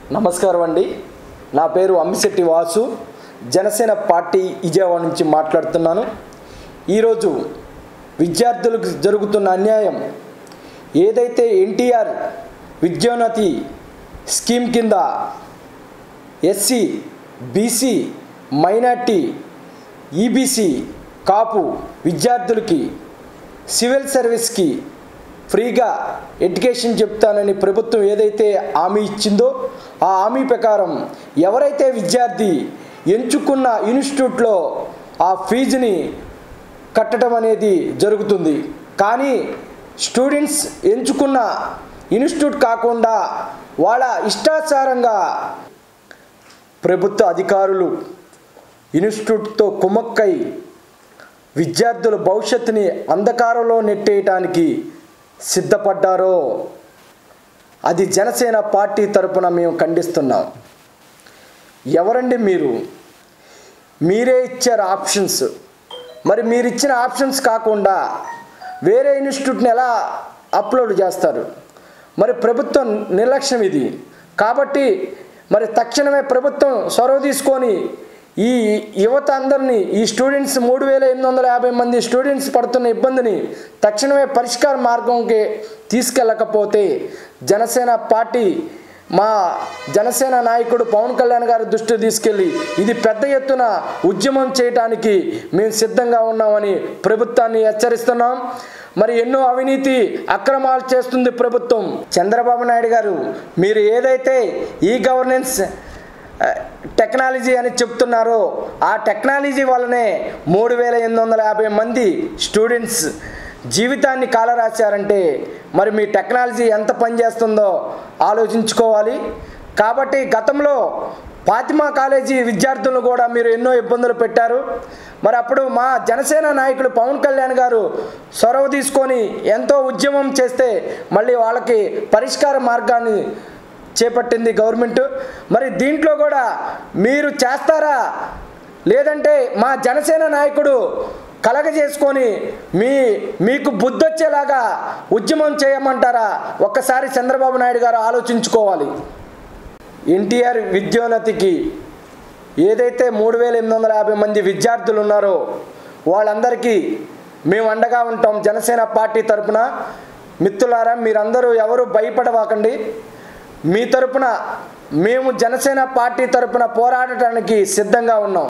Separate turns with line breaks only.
నమస్కారం అండి నా పేరు అమ్మిశెట్టి వాసు జనసేన పార్టీ విజయవాడ నుంచి మాట్లాడుతున్నాను ఈరోజు విద్యార్థులకు జరుగుతున్న అన్యాయం ఏదైతే ఎన్టీఆర్ విద్యోన్నతి స్కీమ్ కింద SC BC minority EBC Kapu విద్యార్థులకి సివిల్ సర్వీస్కి ఫ్రీగా ఎడ్యుకేషన్ చెప్తానని ప్రభుత్వం ఏదైతే హామీ ఇచ్చిందో ఆ హామీ ప్రకారం ఎవరైతే విద్యార్థి ఎంచుకున్న ఇన్స్టిట్యూట్లో ఆ ఫీజుని కట్టడం అనేది జరుగుతుంది కానీ స్టూడెంట్స్ ఎంచుకున్న ఇన్స్టిట్యూట్ కాకుండా వాళ్ళ ఇష్టాచారంగా ప్రభుత్వ అధికారులు ఇన్స్టిట్యూట్తో కుమ్మక్కై విద్యార్థుల భవిష్యత్తుని అంధకారంలో నెట్టేయటానికి సిద్ధపడ్డారో అది జనసేన పార్టీ తరపున మేము ఖండిస్తున్నాం ఎవరండి మీరు మీరే ఇచ్చారు ఆప్షన్స్ మరి మీరు ఇచ్చిన ఆప్షన్స్ కాకుండా వేరే ఇన్స్టిట్యూట్ని ఎలా అప్లోడ్ చేస్తారు మరి ప్రభుత్వం నిర్లక్ష్యం ఇది కాబట్టి మరి తక్షణమే ప్రభుత్వం చొరవ తీసుకొని ఈ యువత అందరినీ ఈ స్టూడెంట్స్ మూడు వేల ఎనిమిది వందల యాభై మంది స్టూడెంట్స్ పడుతున్న ఇబ్బందిని తక్షణమే పరిష్కార మార్గంకి తీసుకెళ్ళకపోతే జనసేన పార్టీ మా జనసేన నాయకుడు పవన్ కళ్యాణ్ గారి దృష్టి తీసుకెళ్ళి ఇది పెద్ద ఎత్తున ఉద్యమం చేయడానికి మేము సిద్ధంగా ఉన్నామని ప్రభుత్వాన్ని హెచ్చరిస్తున్నాం మరి ఎన్నో అవినీతి అక్రమాలు చేస్తుంది ప్రభుత్వం చంద్రబాబు నాయుడు గారు మీరు ఏదైతే ఈ గవర్నెన్స్ టెక్నాలజీ అని చెప్తున్నారో ఆ టెక్నాలజీ వల్లనే మూడు వేల ఎనిమిది వందల యాభై మంది స్టూడెంట్స్ జీవితాన్ని కాలరాశారంటే మరి మీ టెక్నాలజీ ఎంత పనిచేస్తుందో ఆలోచించుకోవాలి కాబట్టి గతంలో ఫాతిమా కాలేజీ విద్యార్థులను కూడా మీరు ఎన్నో ఇబ్బందులు పెట్టారు మరి అప్పుడు మా జనసేన నాయకులు పవన్ కళ్యాణ్ గారు చొరవ తీసుకొని ఎంతో ఉద్యమం చేస్తే మళ్ళీ వాళ్ళకి పరిష్కార మార్గాన్ని చేపట్టింది గవర్నమెంట్ మరి దీంట్లో కూడా మీరు చేస్తారా లేదంటే మా జనసేన నాయకుడు కలగజేసుకొని మీ మీకు బుద్ధి వచ్చేలాగా ఉద్యమం చేయమంటారా ఒక్కసారి చంద్రబాబు నాయుడు గారు ఆలోచించుకోవాలి ఎన్టీఆర్ విద్యోన్నతికి ఏదైతే మూడు వేల ఎనిమిది వందల యాభై మంది విద్యార్థులు ఉన్నారో వాళ్ళందరికీ మేము అండగా ఉంటాం జనసేన పార్టీ తరపున మిత్రులారా మీరందరూ ఎవరు భయపడవాకండి మీ తరపున మేము జనసేన పార్టీ తరపున పోరాడటానికి సిద్ధంగా ఉన్నాం